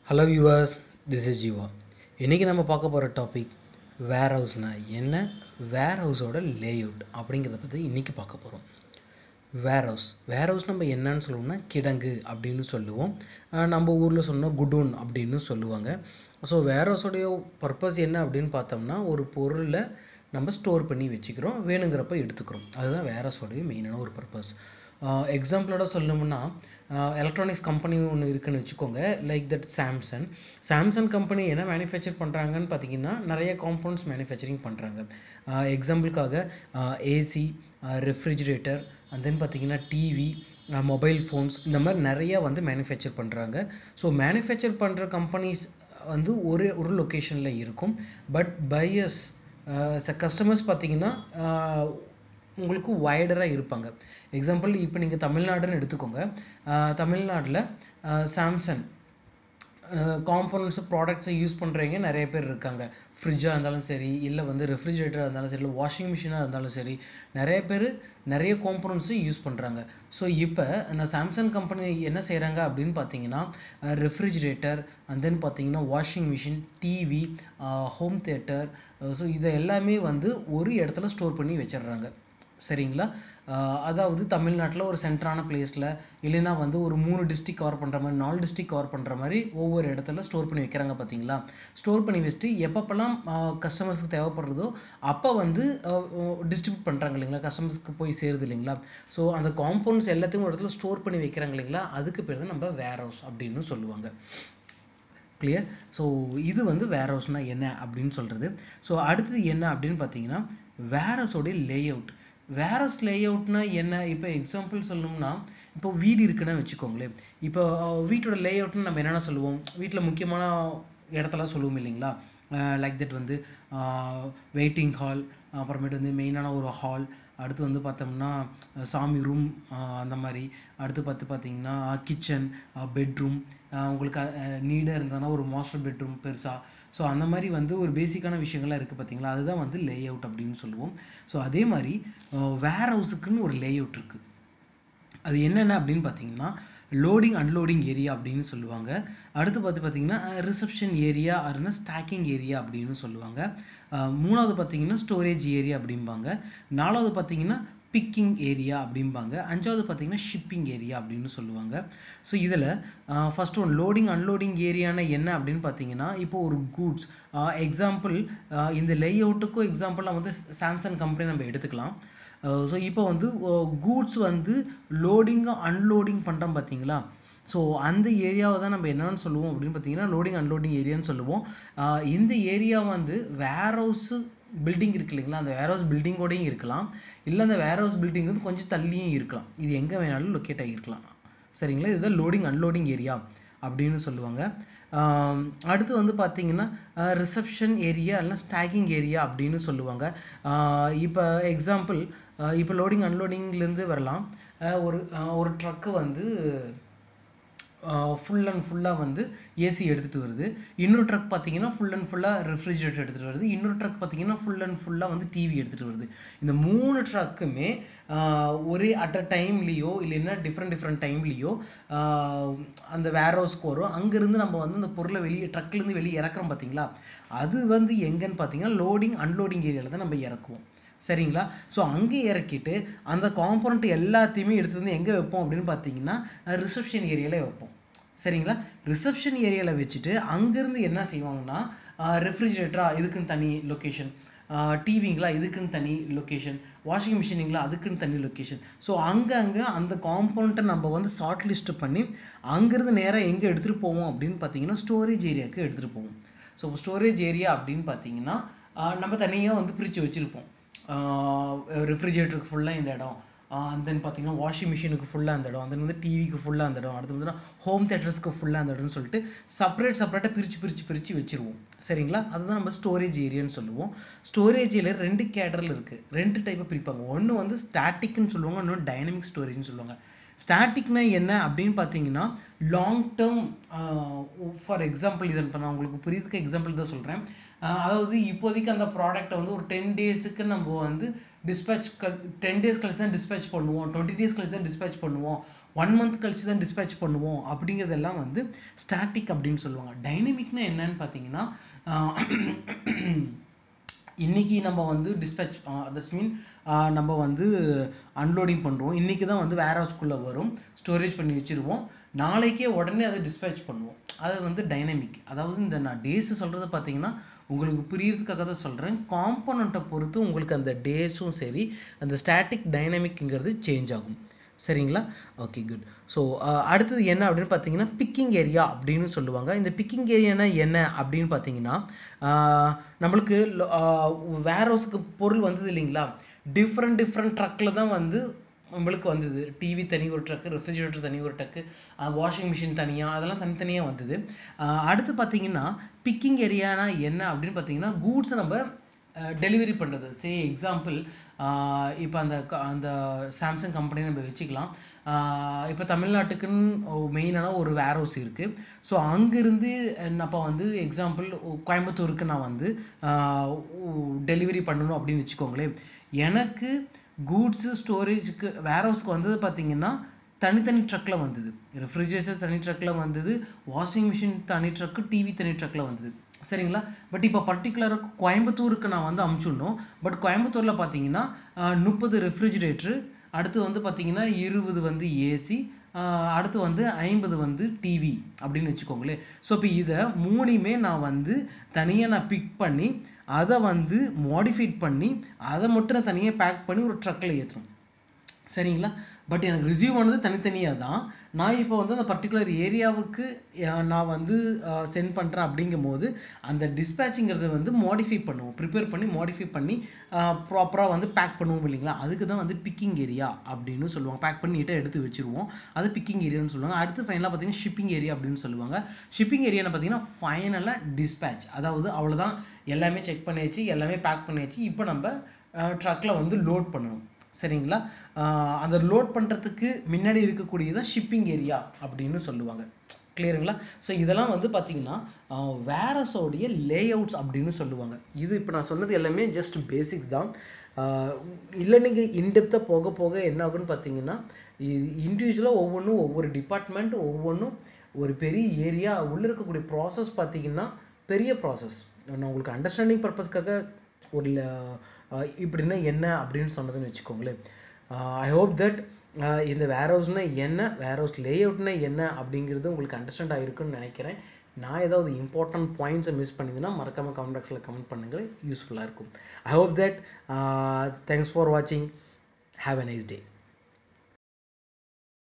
hello viewers this is Jeeva இன்றைக்கி நம்ம பார்க்க போகிற டாபிக் வேர் ஹவுஸ்னால் என்ன வேர் ஹவுஸோட லேஅவுட் அப்படிங்கிறத பற்றி இன்றைக்கி பார்க்க போகிறோம் வேர் ஹவுஸ் வேர் ஹவுஸ் நம்ம என்னன்னு சொல்லுவோம்னா கிடங்கு அப்படின்னு சொல்லுவோம் அஹ் நம்ம ஊரில் சொன்னால் குடோன் அப்படின்னு சொல்லுவாங்க ஸோ வேர் ஹவுஸோடைய பர்பஸ் என்ன அப்படின்னு பார்த்தோம்னா ஒரு பொருளை நம்ம ஸ்டோர் பண்ணி வச்சுக்கிறோம் வேணுங்கிறப்ப எடுத்துக்கிறோம் அதுதான் வேர் ஹவுஸோடைய மெயினான ஒரு பர்பஸ் எக்ஸாம்பிளோட சொல்லணும்னா எலக்ட்ரானிக்ஸ் கம்பெனி ஒன்று இருக்குன்னு வச்சுக்கோங்க like that Samsung Samsung company என்ன மேனுஃபேக்சர் பண்ணுறாங்கன்னு பார்த்தீங்கன்னா நிறைய காம்பவுண்ட்ஸ் மேனுஃபேக்சரிங் பண்ணுறாங்க எக்ஸாம்பிளுக்காக ஏசி ரெஃப்ரிஜிரேட்டர் அண்ட் தென் பார்த்தீங்கன்னா டிவி மொபைல் ஃபோன்ஸ் இந்த மாதிரி நிறைய வந்து மேனுஃபேக்சர் பண்ணுறாங்க ஸோ மேனுஃபேக்சர் பண்ணுற கம்பெனிஸ் வந்து ஒரு ஒரு லொக்கேஷனில் இருக்கும் பட் பையர்ஸ் கஸ்டமர்ஸ் பார்த்தீங்கன்னா உங்களுக்கு வைடராக இருப்பாங்க எக்ஸாம்பிள் இப்போ நீங்கள் தமிழ்நாடுன்னு எடுத்துக்கோங்க தமிழ்நாட்டில் சாம்சங் காம்பனண்ட்ஸு ப்ராடக்ட்ஸை யூஸ் பண்ணுறவங்க நிறைய பேர் இருக்காங்க ஃப்ரிட்ஜாக இருந்தாலும் சரி இல்லை வந்து ரெஃப்ரிஜரேட்டராக இருந்தாலும் சரி இல்லை வாஷிங் மிஷினாக இருந்தாலும் சரி நிறைய பேர் நிறைய காம்பனண்ட்ஸும் யூஸ் பண்ணுறாங்க ஸோ இப்போ இந்த சாம்சங் கம்பெனி என்ன செய்கிறாங்க அப்படின்னு பார்த்தீங்கன்னா ரெஃப்ரிஜரேட்டர் அண்ட் தென் பார்த்தீங்கன்னா washing machine TV home theatre so இதை எல்லாமே வந்து ஒரு இடத்துல ஸ்டோர் பண்ணி வச்சிடுறாங்க சரிங்களா அதாவது தமிழ்நாட்டில் ஒரு சென்டரான பிளேஸில் இல்லைன்னா வந்து ஒரு மூணு டிஸ்ட்ரிக் கவர் பண்ணுற மாதிரி நாலு டிஸ்ட்ரிக் கவர் பண்ணுற மாதிரி ஒவ்வொரு இடத்துல ஸ்டோர் பண்ணி வைக்கிறாங்க பார்த்தீங்களா ஸ்டோர் பண்ணி வச்சுட்டு எப்பப்பெல்லாம் கஸ்டமர்ஸ்க்கு தேவைப்படுறதோ அப்போ வந்து டிஸ்ட்ரிபியூட் பண்ணுறாங்க இல்லைங்களா கஸ்டமர்ஸ்க்கு போய் சேருது இல்லைங்களா ஸோ அந்த காம்பவுண்ட்ஸ் எல்லாத்தையும் ஒரு இடத்துல ஸ்டோர் பண்ணி வைக்கிறாங்க இல்லைங்களா அதுக்கு பேர் தான் நம்ம வேர் ஹவுஸ் அப்படின்னு சொல்லுவாங்க கிளியர் ஸோ இது வந்து வேர் ஹவுஸ்னால் என்ன அப்படின்னு சொல்கிறது ஸோ அடுத்தது என்ன அப்படின்னு பார்த்தீங்கன்னா வேர் ஹவுஸோடைய லேஅவுட் வேர் ஹவுஸ் லேஅவுட்னா என்ன இப்போ எக்ஸாம்பிள் சொல்லணும்னா இப்போ வீடு இருக்குன்னு வச்சுக்கோங்களேன் இப்போ வீட்டோட லேஅவுட்னு நம்ம என்னென்ன சொல்லுவோம் வீட்டில் முக்கியமான இடத்தெல்லாம் சொல்லுவோம் இல்லைங்களா லைக் தட் வந்து வெயிட்டிங் ஹால் அப்புறமேட்டு வந்து மெயினான ஒரு ஹால் அடுத்து வந்து பார்த்தோம்னா சாமி ரூம் அந்த மாதிரி அடுத்து பார்த்து பார்த்தீங்கன்னா கிச்சன் பெட்ரூம் உங்களுக்கு நீடாக இருந்ததுன்னா ஒரு மாஸ்டர் பெட்ரூம் பெருசாக ஸோ அந்த மாதிரி வந்து ஒரு பேசிக்கான விஷயங்கள்லாம் இருக்குது பார்த்தீங்களா அதுதான் வந்து லே அவுட் அப்படின்னு சொல்லுவோம் ஸோ அதே மாதிரி வேர் ஹவுஸுக்குன்னு ஒரு லே அவுட் இருக்குது அது என்னென்ன அப்படின்னு பார்த்தீங்கன்னா லோடிங் அன்லோடிங் ஏரியா அப்படின்னு சொல்லுவாங்க அடுத்து பார்த்து பார்த்தீங்கன்னா ரிசப்ஷன் ஏரியா அப்படின்னா ஸ்டாக்கிங் ஏரியா அப்படின்னு சொல்லுவாங்க மூணாவது பார்த்தீங்கன்னா ஸ்டோரேஜ் ஏரியா அப்படிம்பாங்க நாலாவது பார்த்தீங்கன்னா பிக்கிங் ஏரியா அப்படிம்பாங்க அஞ்சாவது பார்த்தீங்கன்னா ஷிப்பிங் ஏரியா அப்படின்னு சொல்லுவாங்க ஸோ இதில் ஃபஸ்ட் ஒன் லோடிங் அன்லோடிங் ஏரியானா என்ன அப்படின்னு பார்த்தீங்கன்னா இப்போ ஒரு கூட்ஸ் எக்ஸாம்பிள் இந்த லே அவுட்டுக்கும் எக்ஸாம்பிளாக வந்து சாம்சங் கம்பெனி நம்ம எடுத்துக்கலாம் ஸோ இப்போ வந்து கூட்ஸ் வந்து லோடிங்கும் அன்லோடிங் பண்ணுறோம் பார்த்தீங்களா ஸோ அந்த ஏரியாவை தான் நம்ம என்னென்னு சொல்லுவோம் அப்படின்னு பார்த்தீங்கன்னா லோடிங் அன்லோடிங் ஏரியான்னு சொல்லுவோம் இந்த ஏரியா வந்து வேர் ஹவுஸு பில்டிங் இருக்கு இல்லைங்களா அந்த வேர் ஹவுஸ் பில்டிங்கோடையும் இருக்கலாம் இல்லை அந்த வேர் ஹவுஸ் பில்டிங் வந்து கொஞ்சம் தள்ளியும் இருக்கலாம் இது எங்கே வேணாலும் லொக்கேட் ஆகியிருக்கலாம் சரிங்களா இதுதான் லோடிங் அன்லோடிங் ஏரியா அப்படின்னு சொல்லுவாங்க அடுத்து வந்து பார்த்திங்கன்னா ரிசப்ஷன் ஏரியா இல்லைனா ஸ்டாக்கிங் ஏரியா அப்படின்னு சொல்லுவாங்க இப்போ எக்ஸாம்பிள் இப்போ லோடிங் அன்லோடிங்லேருந்து வரலாம் ஒரு ஒரு ட்ரக்கு வந்து ஃபுல் அண்ட் ஃபுல்லாக வந்து ஏசி எடுத்துகிட்டு வருது இன்னொரு ட்ரக் பார்த்தீங்கன்னா ஃபுல் அண்ட் ஃபுல்லாக ரெஃப்ரிஜரேட்டர் எடுத்துகிட்டு வருது இன்னொரு ட்ரக் பார்த்தீங்கன்னா ஃபுல் அண்ட் ஃபுல்லாக வந்து டிவி எடுத்துகிட்டு வருது இந்த மூணு ட்ரக்குமே ஒரே அட் அ டைம்லேயோ இல்லைன்னா டிஃப்ரெண்ட் டிஃப்ரெண்ட் டைம்லேயோ அந்த வேர் ஹவுஸ்க்கு வரும் அங்கேருந்து நம்ம வந்து அந்த பொருளை வெளியே ட்ரக்லேருந்து வெளியே இறக்குறோம் பார்த்தீங்களா அது வந்து எங்கன்னு பார்த்தீங்கன்னா லோடிங் அன்லோடிங் ஏரியாவில் தான் நம்ம இறக்குவோம் சரிங்களா ஸோ அங்கே இறக்கிட்டு அந்த காம்பனண்ட் எல்லாத்தையுமே எடுத்து வந்து எங்கே வைப்போம் அப்படின்னு பார்த்தீங்கன்னா ரிசப்ஷன் ஏரியாவில் வைப்போம் சரிங்களா ரிசப்ஷன் ஏரியாவில் வச்சுட்டு அங்கேருந்து என்ன செய்வாங்கன்னா ரெஃப்ரிஜரேட்டரா இதுக்குன்னு தனி லொக்கேஷன் டிவிங்களா இதுக்குன்னு தனி லொக்கேஷன் வாஷிங் மிஷினிங்களா அதுக்குன்னு தனி லொக்கேஷன் ஸோ அங்கங்கே அந்த காம்பவுண்ட்டை நம்ம வந்து ஷார்ட் லிஸ்ட் பண்ணி அங்கேருந்து நேராக எங்கே எடுத்துகிட்டு போவோம் அப்படின்னு பார்த்தீங்கன்னா ஸ்டோரேஜ் ஏரியாவுக்கு எடுத்துகிட்டு போவோம் ஸோ ஸ்டோரேஜ் ஏரியா அப்படின்னு பார்த்தீங்கன்னா நம்ம தனியாக வந்து பிரித்து வச்சுருப்போம் ரெஃப்ரிஜரேட்டருக்கு ஃபுல்லாக இந்த இடம் அண்ட் தென் பார்த்தீங்கன்னா வாஷிங் மிஷினுக்கு ஃபுல்லாக அந்த இடம் தென் வந்து டிவிக்கு ஃபுல்லாக அந்த இடம் அடுத்து வந்து ஹோம் தேட்டர்ஸ்க்கு ஃபுல்லாக அந்த இடம்னு சொல்லிட்டு செப்பரேட் செப்பரேட்டாக பிரித்து பிரித்து பிரித்து வச்சுருவோம் சரிங்களா அதுதான் நம்ம ஸ்டோரேஜ் ஏரியான்னு சொல்லுவோம் ஸ்டோரேஜ் ஏரியா ரெண்டு கேட்டரில் இருக்குது ரெண்டு டைப்பை பிரிப்பாங்க ஒன்று வந்து ஸ்டாட்டிக்னு சொல்லுவாங்க இன்னொன்று டைனமிக் ஸ்டோரேஜ்னு சொல்லுவாங்க ஸ்டாட்டிக்னா என்ன அப்படின்னு பார்த்தீங்கன்னா லாங் டேர்ம் ஃபார் எக்ஸாம்பிள் இதை இப்போ நான் உங்களுக்கு புரியுதுக்கு எக்ஸாம்பிள் தான் சொல்கிறேன் அதாவது இப்போதைக்கு அந்த ப்ராடக்ட்டை வந்து ஒரு டென் டேஸுக்கு நம்ம வந்து டிஸ்பேச் கல் டென் டேஸ் கழிச்சு தான் டிஸ்பேச் பண்ணுவோம் டுவெண்ட்டி டேஸ் கழிச்சு தான் டிஸ்பேச் பண்ணுவோம் ஒன் மந்த் கழிச்சு தான் டிஸ்பேச் பண்ணுவோம் அப்படிங்கிறதெல்லாம் வந்து ஸ்டாட்டிக் அப்படின்னு சொல்லுவாங்க டைனமிக்னா என்னன்னு பார்த்தீங்கன்னா இன்றைக்கி நம்ம வந்து டிஸ்பேச் தட்ஸ் மீன் நம்ம வந்து அன்லோடிங் பண்ணுறோம் இன்றைக்கி தான் வந்து வேர் ஹவுஸ்க்குள்ளே வரும் ஸ்டோரேஜ் பண்ணி வச்சுருவோம் நாளைக்கே உடனே அதை டிஸ்பேச் பண்ணுவோம் அது வந்து டைனமிக் அதாவது இந்த நான் டேஸு சொல்கிறது பார்த்தீங்கன்னா உங்களுக்கு புரியறதுக்காக தான் சொல்கிறேன் காம்பனண்ட்டை பொறுத்து உங்களுக்கு அந்த டேஸும் சரி அந்த ஸ்டாட்டிக் டைனமிக்ங்கிறது சேஞ்ச் ஆகும் சரிங்களா ஓகே குட் ஸோ அடுத்தது என்ன அப்படின்னு பார்த்தீங்கன்னா பிக்கிங் ஏரியா அப்படின்னு சொல்லுவாங்க இந்த பிக்கிங் ஏரியானா என்ன அப்படின்னு பார்த்தீங்கன்னா ஆஹ், நம்மளுக்கு வேர் ஹவுஸுக்கு பொருள் வந்தது இல்லைங்களா டிஃப்ரெண்ட் டிஃப்ரெண்ட் ட்ரக்கில் தான் வந்து நம்மளுக்கு வந்தது டிவி தனி ஒரு ட்ரக்கு ரெஃப்ரிஜிரேட்டர் தனி ஒரு ட்ரக்கு வாஷிங் மிஷின் தனியாக அதெல்லாம் தனித்தனியாக வந்தது ஆஹ், அடுத்து பார்த்தீங்கன்னா பிக்கிங் ஏரியானா என்ன அப்படின்னு பார்த்தீங்கன்னா கூட்ஸை நம்ம டெலிவரி பண்ணுறது சே எக்ஸாம்பிள் இப்போ அந்த க- அந்த சாம்சங் கம்பெனி நம்ம வச்சுக்கலாம் இப்போ தமிழ்நாட்டுக்குன்னு மெயினான ஒரு வேர் ஹவுஸ் இருக்குது ஸோ அங்கேருந்து அப்போ வந்து எக்ஸாம்பிள் கோயம்புத்தூருக்கு நான் வந்து டெலிவரி பண்ணணும் அப்படின்னு வச்சுக்கோங்களேன் எனக்கு கூட்ஸு ஸ்டோரேஜுக்கு வேர் ஹவுஸ்க்கு வந்தது பார்த்தீங்கன்னா தனித்தனி ட்ரக்கில் வந்தது ரெஃப்ரிஜரேட்டர் தனி ட்ரக்கில் வந்தது வாஷிங் மிஷின் தனி ட்ரக்கு டிவி தனி ட்ரக்கில் வந்தது சரிங்களா பட் இப்போ பர்டிகுலராக கோயம்புத்தூருக்கு நான் வந்து அமுச்சுடணும் பட் கோயம்புத்தூரில் பார்த்தீங்கன்னா முப்பது ரெஃப்ரிஜிரேட்ரு அடுத்து வந்து பார்த்தீங்கன்னா இருபது வந்து ஏசி அடுத்து வந்து ஐம்பது வந்து டிவி அப்படின்னு வச்சுக்கோங்களேன் ஸோ இப்போ இதை மூணையுமே நான் வந்து தனியாக நான் பிக் பண்ணி அதை வந்து மாடிஃபைட் பண்ணி அதை மட்டும் நான் தனியாக பேக் பண்ணி ஒரு ட்ரக்கில் ஏற்றணும் சரிங்களா பட் எனக்கு ரிசீவ் ஆனது தனித்தனியாக தான் நான் இப்போ வந்து அந்த பர்டிகுலர் ஏரியாவுக்கு அஹ், நான் வந்து சென்ட் பண்ணுறேன் அப்படிங்கும்போது அந்த டிஸ்பேச்சிங்கிறத வந்து மாடிஃபை பண்ணுவோம் ப்ரிப்பேர் பண்ணி மாடிஃபை பண்ணி ப்ராப்பராக வந்து பேக் பண்ணுவோம் இல்லைங்களா அதுக்கு தான் வந்து பிக்கிங் ஏரியா அப்படின்னு சொல்லுவாங்க பேக் பண்ணி நீட்டாக எடுத்து வச்சுருவோம் அது பிக்கிங் ஏரியான்னு சொல்லுவாங்க அடுத்து ஃபைனலாக பார்த்தீங்கன்னா ஷிப்பிங் ஏரியா அப்படின்னு சொல்லுவாங்க ஷிப்பிங் ஏரியான்னு பார்த்தீங்கன்னா ஃபைனலாக டிஸ்பேச் அதாவது அவ்வளோதான் எல்லாமே செக் பண்ணியாச்சு எல்லாமே பேக் பண்ணியாச்சு இப்போ நம்ம ட்ரக்கில் வந்து லோட் பண்ணணும் சரிங்களா ஆஹ் அந்த லோட் பண்ணுறதுக்கு முன்னாடி இருக்கக்கூடியதான் ஷிப்பிங் ஏரியா அப்படின்னு சொல்லுவாங்க கிளியருங்களா ஸோ இதெல்லாம் வந்து பார்த்திங்கன்னா வேரஸோடைய லே அவுட்ஸ் அப்படின்னு சொல்லுவாங்க இது இப்போ நான் சொன்னது எல்லாமே ஜஸ்ட் பேசிக்ஸ் தான் இல்லை நீங்கள் இன்டெப்த்தாக போக போக என்ன ஆகுன்னு பார்த்தீங்கன்னா இண்டிவிஜுவலாக ஒவ்வொன்றும் ஒவ்வொரு டிபார்ட்மெண்ட் ஒவ்வொன்றும் ஒரு பெரிய ஏரியா உள்ளே இருக்கக்கூடிய ப்ராசஸ் பார்த்தீங்கன்னா பெரிய ப்ராசஸ் நான் உங்களுக்கு அண்டர்ஸ்டாண்டிங் பர்பஸ்க்காக ஒரு ல- ஆஹ் இப்படின்னா என்ன அப்படின்னு சொன்னதுன்னு வச்சுக்கோங்களேன் ஐ ஹோப் தட் இந்த வேர் ஹவுஸ்னால் என்ன வேர் ஹவுஸ் லே அவுட்னா என்ன அப்படிங்கிறது உங்களுக்கு அண்டர்ஸ்டாண்ட் ஆகிருக்குன்னு நினைக்கிறேன் நான் ஏதாவது இம்பார்ட்டன்ட் பாயிண்ட்ஸை மிஸ் பண்ணியிருந்தேன்னா மறக்காமல் கமெண்ட் பாக்ஸில் கமெண்ட் பண்ணுங்கள் யூஸ்ஃபுல்லாக இருக்கும் I hope that thanks for வாட்சிங் ஹாவ் a நைஸ் டே